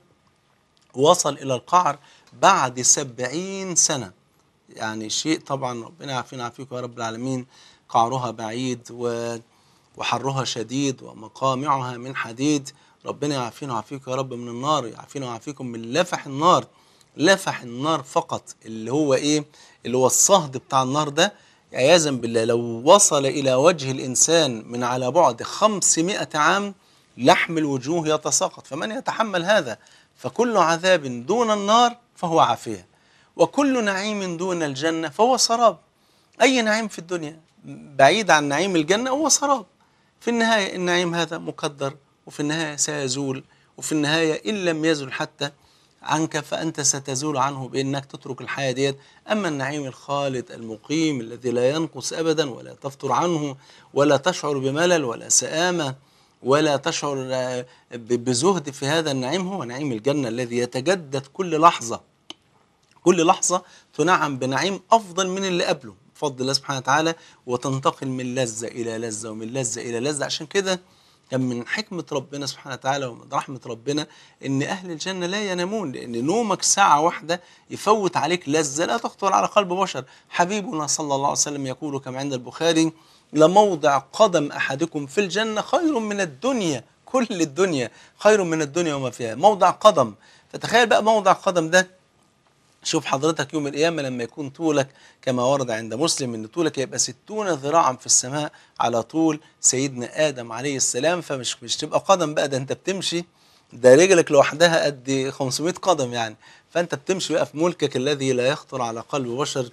وصل إلى القعر بعد سبعين سنة يعني شيء طبعا ربنا يعافينا ويعافيكم يا رب العالمين قعرها بعيد و وحرها شديد ومقامعها من حديد ربنا يعافينا ويعافيكم يا رب من النار يعافينا ويعافيكم من لفح النار لفح النار فقط اللي هو ايه اللي هو الصهد بتاع النار ده عياذا بالله لو وصل الى وجه الانسان من على بعد 500 عام لحم الوجوه يتساقط فمن يتحمل هذا فكل عذاب دون النار فهو عافيه وكل نعيم دون الجنه فهو سراب اي نعيم في الدنيا بعيد عن نعيم الجنه هو سراب في النهايه النعيم هذا مقدر وفي النهايه سيزول وفي النهايه ان لم يزل حتى عنك فأنت ستزول عنه بأنك تترك الحياة ديت أما النعيم الخالد المقيم الذي لا ينقص أبدا ولا تفتر عنه ولا تشعر بملل ولا سآمة ولا تشعر آه، ب- بزهد في هذا النعيم هو نعيم الجنة الذي يتجدد كل لحظة كل لحظة تنعم بنعيم أفضل من اللي قبله بفضل الله سبحانه وتعالى وتنتقل من لذة إلى لذة ومن لذة إلى لذة عشان كده كان من حكمة ربنا سبحانه وتعالى ومن رحمة ربنا إن أهل الجنة لا ينامون لأن نومك ساعة واحدة يفوت عليك لذة لا تخطر على قلب بشر حبيبنا صلى الله عليه وسلم يقول كما عند البخاري لموضع قدم أحدكم في الجنة خير من الدنيا كل الدنيا خير من الدنيا وما فيها موضع قدم فتخيل بقى موضع قدم ده شوف حضرتك يوم القيامة لما يكون طولك كما ورد عند مسلم ان طولك يبقى ستون ذراعا في السماء على طول سيدنا آدم عليه السلام فمش مش تبقى قدم بقى ده انت بتمشي ده رجلك لوحدها قد 500 قدم يعني فانت بتمشي بقى في ملكك الذي لا يخطر على قلب بشر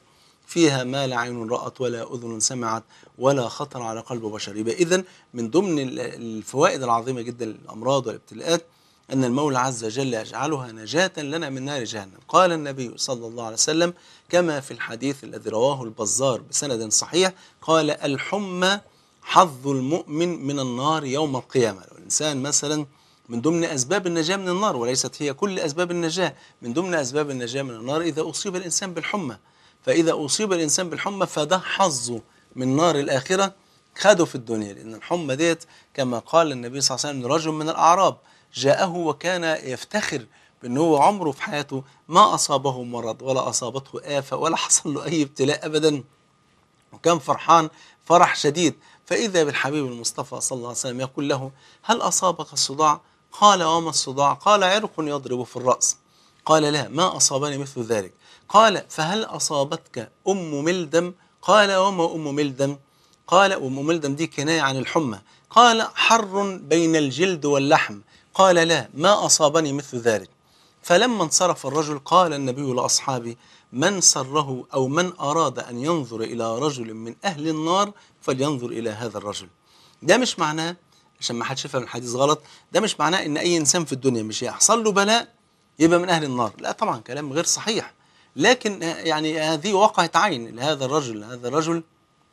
فيها ما لا عين رأت ولا أذن سمعت ولا خطر على قلب بشر يبقى إذن من ضمن ال- الفوائد العظيمة جدا للأمراض والابتلاءات أن المولى عز وجل يجعلها نجاة لنا من نار جهنم قال النبي صلى الله عليه وسلم كما في الحديث الذي رواه البزار بسند صحيح قال الحمى حظ المؤمن من النار يوم القيامة لو الإنسان مثلا من ضمن أسباب النجاة من النار وليست هي كل أسباب النجاة من ضمن أسباب النجاة من النار إذا أصيب الإنسان بالحمى فإذا أصيب الإنسان بالحمى فده حظه من نار الآخرة خده في الدنيا لأن الحمى ديت كما قال النبي صلى الله عليه وسلم رجل من الأعراب جاءه وكان يفتخر بأن هو عمره في حياته ما أصابه مرض ولا أصابته آفة ولا حصل له أي ابتلاء أبدا وكان فرحان فرح شديد فإذا بالحبيب المصطفى صلى الله عليه وسلم يقول له هل أصابك الصداع؟ قال وما الصداع؟ قال عرق يضرب في الرأس قال لا ما أصابني مثل ذلك قال فهل أصابتك أم ملدم؟ قال وما أم ملدم؟ قال أم ملدم دي كناية عن الحمى قال حر بين الجلد واللحم قال لا ما أصابني مثل ذلك فلما انصرف الرجل قال النبي لأصحابه من سره أو من أراد أن ينظر إلى رجل من أهل النار فلينظر إلى هذا الرجل ده مش معناه عشان ما حدش يفهم الحديث غلط ده مش معناه ان اي انسان في الدنيا مش هيحصل له بلاء يبقى من اهل النار لا طبعا كلام غير صحيح لكن يعني هذه وقعت عين لهذا الرجل هذا الرجل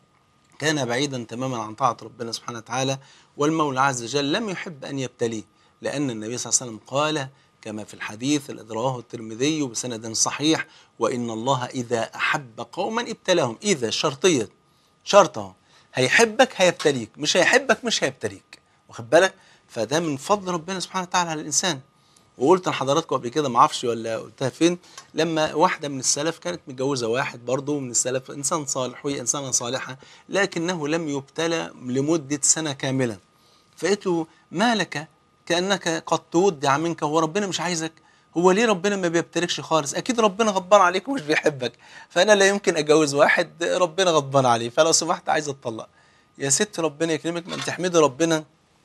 كان بعيدا تماما عن طاعة ربنا سبحانه وتعالى والمولى عز وجل لم يحب أن يبتليه لأن النبي صلى الله عليه وسلم قال كما في الحديث الذي رواه الترمذي بسند صحيح وإن الله إذا أحب قوما ابتلاهم إذا شرطية شرطه هيحبك هيبتليك مش هيحبك مش هيبتليك واخد بالك فده من فضل ربنا سبحانه وتعالى على الإنسان وقلت لحضراتكم قبل كده ما اعرفش ولا قلتها فين لما واحده من السلف كانت متجوزه واحد برضه من السلف انسان صالح وهي انسانه صالحه لكنه لم يبتلى لمده سنه كامله فقلت له ما لك كانك قد تودع منك هو ربنا مش عايزك هو ليه ربنا ما بيبتلكش خالص اكيد ربنا غضبان عليك ومش بيحبك فانا لا يمكن اتجوز واحد ربنا غضبان عليه فلو سمحت عايز اتطلق يا ست ربنا يكرمك ما انت تحمدي ربنا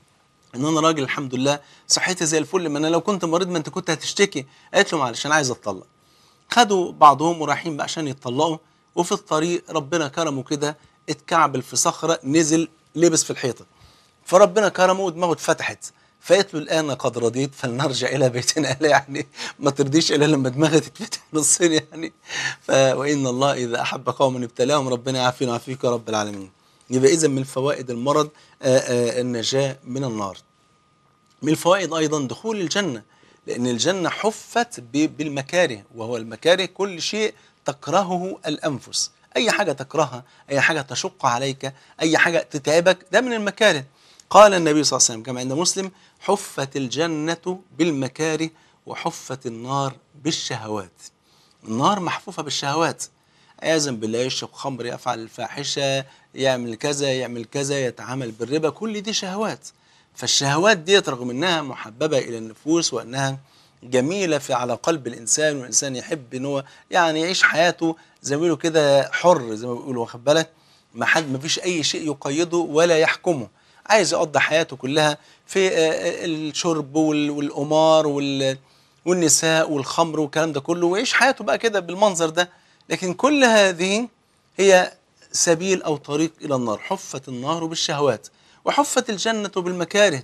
ان انا راجل الحمد لله صحتي زي الفل ما انا لو كنت مريض ما انت كنت هتشتكي قالت له معلش انا عايز اتطلق خدوا بعضهم ورايحين بقى عشان يتطلقوا وفي الطريق ربنا كرمه كده اتكعبل في صخره نزل لبس في الحيطه فربنا كرمه ودماغه اتفتحت فقالت له الان قد رضيت فلنرجع الى بيتنا قال يعني ما ترضيش الا لما دماغها تتفتح نصين يعني ف وان الله اذا احب قوما ابتلاهم ربنا يعافينا ويعافيك يا رب العالمين يبقى اذا من فوائد المرض آآ آآ النجاه من النار من الفوائد ايضا دخول الجنه لان الجنه حفت ب- بالمكاره وهو المكاره كل شيء تكرهه الانفس اي حاجه تكرهها اي حاجه تشق عليك اي حاجه تتعبك ده من المكاره قال النبي صلى الله عليه وسلم كما عند مسلم حفت الجنه بالمكاره وحفت النار بالشهوات النار محفوفه بالشهوات عياذا بالله يشرب خمر يفعل الفاحشه يعمل كذا يعمل كذا يتعامل بالربا كل دي شهوات فالشهوات ديت رغم انها محببه الى النفوس وانها جميله في على قلب الانسان والانسان يحب ان هو يعني يعيش حياته زي ما بيقولوا كده حر زي ما بيقولوا واخد بالك ما حد ما فيش اي شيء يقيده ولا يحكمه عايز يقضي حياته كلها في آه، الشرب وال- والقمار وال والنساء والخمر والكلام ده كله ويعيش حياته بقى كده بالمنظر ده لكن كل هذه هي سبيل او طريق الى النار حفت النار بالشهوات وحفت الجنه بالمكاره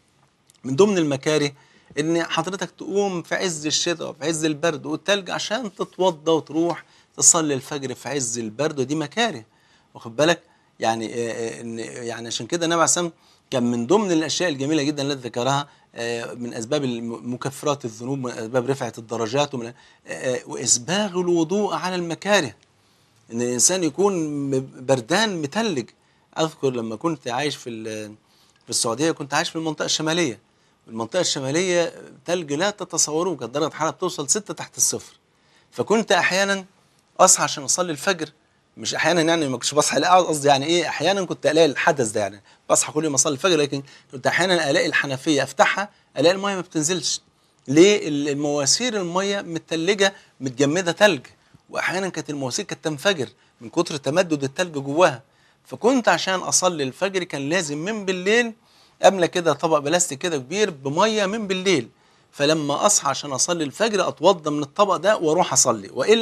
من ضمن المكاره ان حضرتك تقوم في عز الشتاء وفي عز البرد والتلج عشان تتوضى وتروح تصلي الفجر في عز البرد ودي مكاره واخد بالك يعني آه، آه، ان يعني عشان كده النبي عليه الصلاه والسلام كان من ضمن الاشياء الجميله جدا التي ذكرها آه، من اسباب الم- مكفرات الذنوب من اسباب رفعه الدرجات ومن آه، واسباغ الوضوء على المكاره ان الانسان يكون م- بردان متلج اذكر لما كنت عايش في ال- في السعوديه كنت عايش في المنطقه الشماليه المنطقه الشماليه تلج لا تتصوروه كانت درجه الحراره بتوصل ستة تحت الصفر فكنت احيانا اصحى عشان اصلي الفجر مش احيانا يعني ما كنتش بصحى لا قصدي يعني ايه احيانا كنت الاقي الحدث ده يعني بصحى كل يوم اصلي الفجر لكن كنت احيانا الاقي الحنفيه افتحها الاقي الميه ما بتنزلش ليه ال- المواسير الميه متلجه متجمده تلج واحيانا كانت المواسير كانت تنفجر من كتر تمدد التلج جواها فكنت عشان اصلي الفجر كان لازم من بالليل املى كده طبق بلاستيك كده كبير بميه من بالليل فلما اصحى عشان اصلي الفجر اتوضى من الطبق ده واروح اصلي والا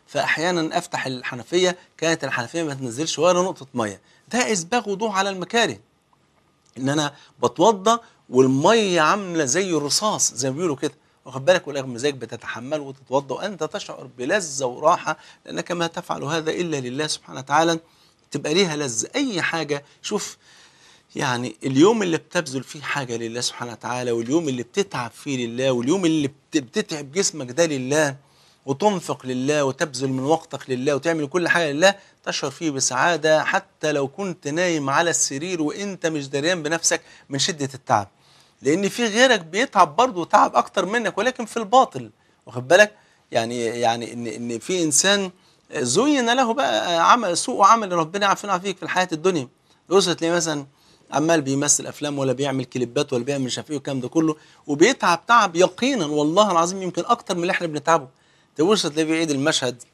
فاحيانا افتح الحنفيه كانت الحنفيه ما تنزلش ولا نقطه ميه ده اسباغ وضوء على المكاره ان انا بتوضى والميه عامله زي الرصاص زي ما بيقولوا كده واخد بالك والاغمزاك بتتحمل وتتوضا وانت تشعر بلذه وراحه لانك ما تفعل هذا الا لله سبحانه وتعالى تبقى ليها لذه اي حاجه شوف يعني اليوم اللي بتبذل فيه حاجه لله سبحانه وتعالى واليوم اللي بتتعب فيه لله واليوم اللي بت- بتتعب جسمك ده لله وتنفق لله وتبذل من وقتك لله وتعمل كل حاجه لله تشعر فيه بسعاده حتى لو كنت نايم على السرير وانت مش دريان بنفسك من شده التعب لان في غيرك بيتعب برضه وتعب اكتر منك ولكن في الباطل واخد بالك يعني يعني ان ان في انسان زين له بقى عمل سوء عمل ربنا يعافينا فيك في الحياه الدنيا بص تلاقيه مثلا عمال بيمثل افلام ولا بيعمل كليبات ولا بيعمل مش عارف ايه والكلام ده كله وبيتعب تعب يقينا والله العظيم يمكن اكتر من اللي احنا بنتعبه تبص تلاقيه بيعيد المشهد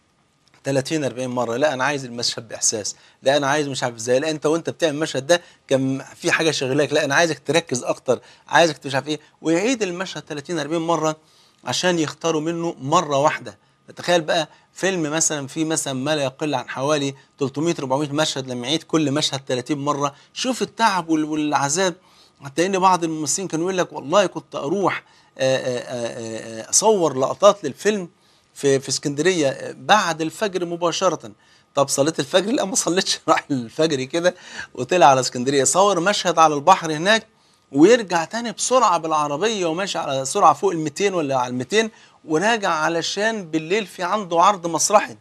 30 40 مره لا انا عايز المشهد باحساس لا انا عايز مش عارف ازاي لا انت وانت بتعمل المشهد ده كان في حاجه شغلاك لا انا عايزك تركز اكتر عايزك مش عارف ايه ويعيد المشهد 30 40 مره عشان يختاروا منه مره واحده تخيل بقى فيلم مثلا فيه مثلا ما لا يقل عن حوالي 300 400 مشهد لما يعيد كل مشهد 30 مره شوف التعب وال- والعذاب حتى ان بعض الممثلين كانوا يقول لك والله كنت اروح آه، آه، آه، آه، اصور لقطات للفيلم في في اسكندريه بعد الفجر مباشره طب صليت الفجر لا ما صليتش راح الفجر كده وطلع على اسكندريه صور مشهد على البحر هناك ويرجع تاني بسرعه بالعربيه وماشي على سرعه فوق ال 200 ولا على ال 200 وراجع علشان بالليل في عنده عرض مسرحي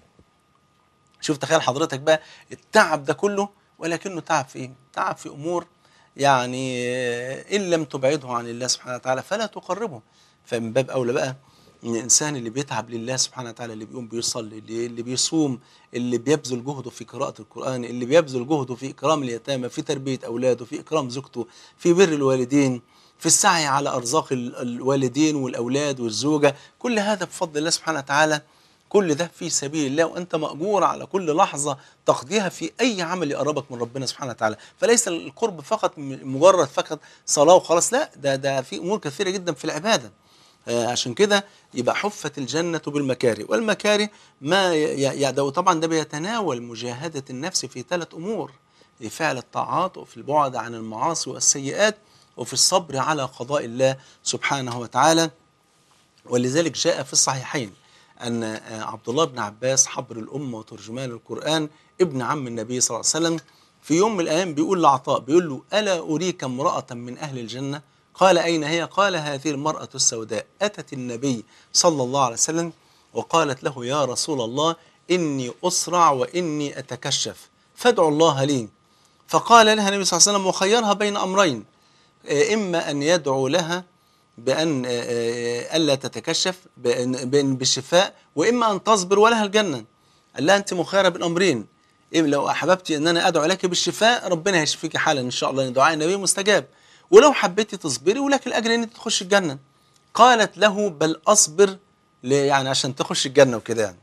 شوف تخيل حضرتك بقى التعب ده كله ولكنه تعب في ايه؟ تعب في امور يعني آه، ان لم تبعده عن الله سبحانه وتعالى فلا تقربه فمن باب اولى بقى ان الانسان اللي بيتعب لله سبحانه وتعالى اللي بيقوم بيصلي اللي, اللي بيصوم اللي بيبذل جهده في قراءه القران اللي بيبذل جهده في اكرام اليتامى في تربيه اولاده في اكرام زوجته في بر الوالدين في السعي على ارزاق ال- الوالدين والاولاد والزوجه كل هذا بفضل الله سبحانه وتعالى كل ده في سبيل الله وانت ماجور على كل لحظه تقضيها في اي عمل يقربك من ربنا سبحانه وتعالى فليس القرب فقط م- مجرد فقط صلاه وخلاص لا ده ده في امور كثيره جدا في العباده آه، عشان كده يبقى حفت الجنة بالمكاره والمكاره ما ي- ي- ده طبعا ده بيتناول مجاهدة النفس في ثلاث أمور في فعل الطاعات وفي البعد عن المعاصي والسيئات وفي الصبر على قضاء الله سبحانه وتعالى ولذلك جاء في الصحيحين أن آه، عبد الله بن عباس حبر الأمة وترجمان القرآن ابن عم النبي صلى الله عليه وسلم في يوم من الأيام بيقول لعطاء بيقول له ألا أريك امرأة من أهل الجنة قال أين هي قال هذه المرأة السوداء أتت النبي صلى الله عليه وسلم وقالت له يا رسول الله إني أسرع وإني أتكشف فادعوا الله لي فقال لها النبي صلى الله عليه وسلم وخيرها بين أمرين آه، إما أن يدعو لها بأن آه، آه، ألا تتكشف بأن بأن بالشفاء وإما أن تصبر ولها الجنة قال لها أنت مخيرة بين أمرين إيه لو أحببتي أن أنا أدعو لك بالشفاء ربنا هيشفيك حالا إن شاء الله لأن دعاء النبي مستجاب ولو حبيتي تصبري ولك الأجر أن أنت تخش الجنة قالت له بل أصبر ل- يعني عشان تخش الجنة وكده يعني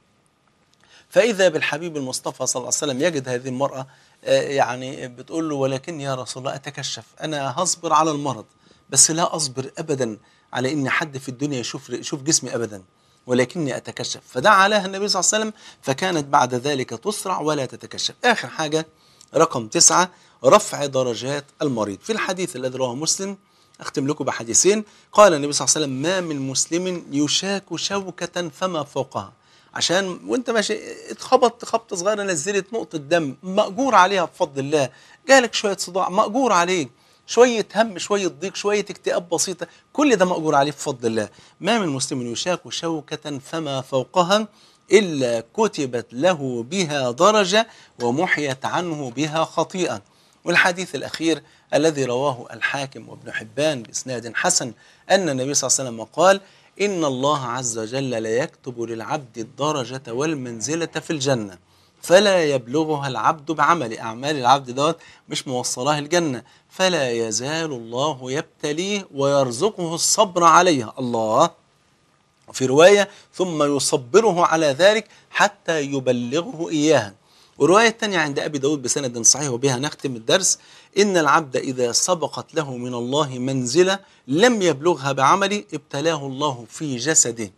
فإذا بالحبيب المصطفى صلى الله عليه وسلم يجد هذه المرأة آه، يعني بتقول له ولكن يا رسول الله أتكشف أنا هصبر على المرض بس لا أصبر أبدا على إن حد في الدنيا يشوف يشوف جسمي أبدا ولكني أتكشف فدعا لها النبي صلى الله عليه وسلم فكانت بعد ذلك تسرع ولا تتكشف آخر حاجة رقم تسعة رفع درجات المريض في الحديث الذي رواه مسلم أختم لكم بحديثين قال النبي صلى الله عليه وسلم ما من مسلم يشاك شوكة فما فوقها عشان وانت ماشي اتخبط خبطه صغيره نزلت نقطه دم ماجور عليها بفضل الله جالك شويه صداع ماجور عليه شويه هم شويه ضيق شويه اكتئاب بسيطه كل ده ماجور عليه بفضل الله ما من مسلم يشاك شوكه فما فوقها الا كتبت له بها درجه ومحيت عنه بها خطيئه والحديث الأخير الذي رواه الحاكم وابن حبان بإسناد حسن أن النبي صلى الله عليه وسلم قال إن الله عز وجل لا يكتب للعبد الدرجة والمنزلة في الجنة فلا يبلغها العبد بعمل أعمال العبد دوت مش موصلاه الجنة فلا يزال الله يبتليه ويرزقه الصبر عليها الله وفي رواية ثم يصبره على ذلك حتى يبلغه إياها ورواية تانية عند أبي داود بسند صحيح وبها نختم الدرس إن العبد إذا سبقت له من الله منزلة لم يبلغها بعمله ابتلاه الله في جسده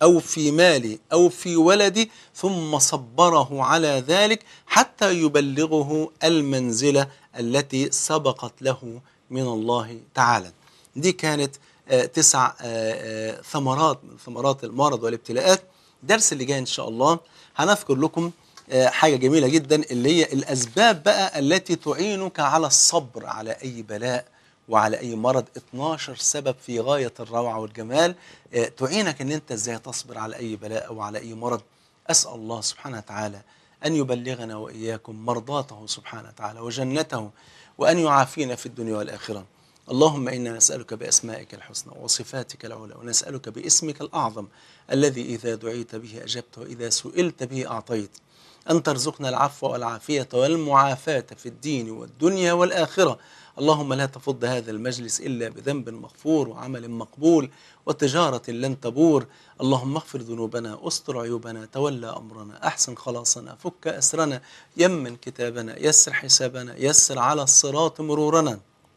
أو في مالي أو في ولدي ثم صبره على ذلك حتى يبلغه المنزلة التي سبقت له من الله تعالى دي كانت آه، تسع آه، آه، ثمرات من ثمرات المرض والابتلاءات الدرس اللي جاي إن شاء الله هنذكر لكم آه، حاجة جميلة جدا اللي هي الأسباب بقى التي تعينك على الصبر على أي بلاء وعلى أي مرض 12 سبب في غاية الروعة والجمال آه، تعينك أن أنت إزاي تصبر على أي بلاء أو على أي مرض أسأل الله سبحانه وتعالى أن يبلغنا وإياكم مرضاته سبحانه وتعالى وجنته وأن يعافينا في الدنيا والآخرة اللهم إنا نسألك بأسمائك الحسنى وصفاتك العلى ونسألك باسمك الأعظم الذي إذا دعيت به أجبت وإذا سئلت به أعطيت أن ترزقنا العفو والعافية والمعافاة في الدين والدنيا والآخرة اللهم لا تفض هذا المجلس إلا بذنب مغفور وعمل مقبول وتجارة لن تبور اللهم اغفر ذنوبنا استر عيوبنا تولى أمرنا أحسن خلاصنا فك أسرنا يمن كتابنا يسر حسابنا يسر على الصراط مرورنا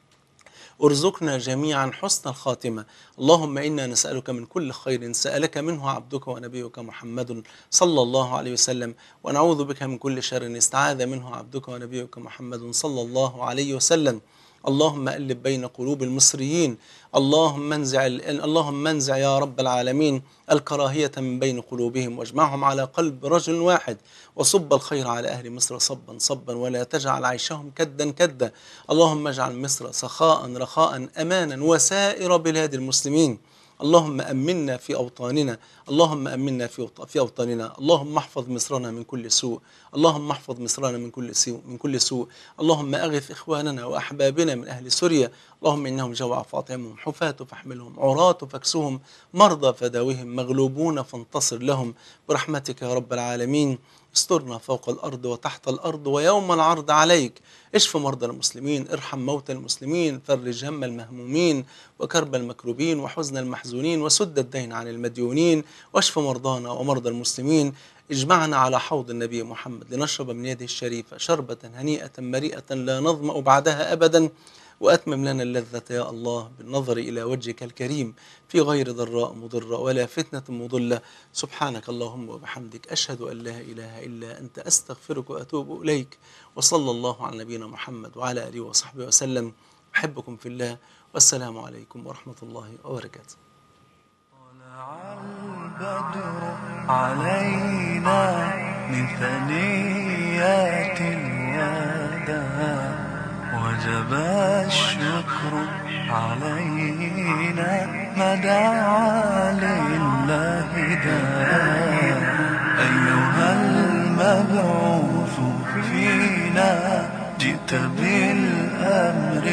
ارزقنا جميعا حسن الخاتمة اللهم إنا نسألك من كل خير سألك منه عبدك ونبيك محمد صلى الله عليه وسلم ونعوذ بك من كل شر استعاذ منه عبدك ونبيك محمد صلى الله عليه وسلم اللهم ألف بين قلوب المصريين اللهم انزع اللهم انزع يا رب العالمين الكراهية من بين قلوبهم واجمعهم على قلب رجل واحد وصب الخير على أهل مصر صبا صبا ولا تجعل عيشهم كدا كدا اللهم اجعل مصر سخاء رخاء أمانا وسائر بلاد المسلمين اللهم أمنا في أوطاننا اللهم أمنا في أوط- في أوطاننا اللهم احفظ مصرنا من كل سوء اللهم احفظ مصرنا من كل سوء من كل سوء اللهم أغث إخواننا وأحبابنا من أهل سوريا اللهم إنهم جوع فاطعمهم حفاة فاحملهم عراة فاكسهم مرضى فداوهم مغلوبون فانتصر لهم برحمتك يا رب العالمين استرنا فوق الأرض وتحت الأرض ويوم العرض عليك اشف مرضى المسلمين ارحم موتى المسلمين فرج هم المهمومين وكرب المكروبين وحزن المحزونين وسد الدين عن المديونين واشف مرضانا ومرضى المسلمين اجمعنا على حوض النبي محمد لنشرب من يده الشريفة شربة هنيئة مريئة لا نظمأ بعدها أبدا وأتمم لنا اللذة يا الله بالنظر إلى وجهك الكريم في غير ضراء مضرة ولا فتنة مضلة سبحانك اللهم وبحمدك أشهد أن لا إله إلا أنت أستغفرك وأتوب إليك وصلى الله على نبينا محمد وعلى آله وصحبه وسلم أحبكم في الله والسلام عليكم ورحمة الله وبركاته طلع البدر علينا من ثنيات الوداع وجب الشكر علينا ما دعا لله داع أيها المبعوث فينا جئت بالأمر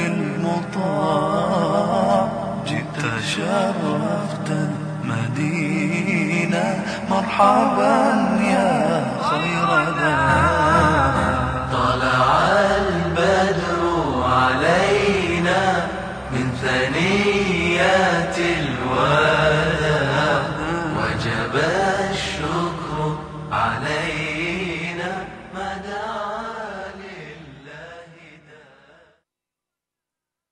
المطاع جئت شرفت المدينة مرحبا يا خير داع طلع البدر علينا من ثنيات الوداع وجب الشكر علينا ما دعا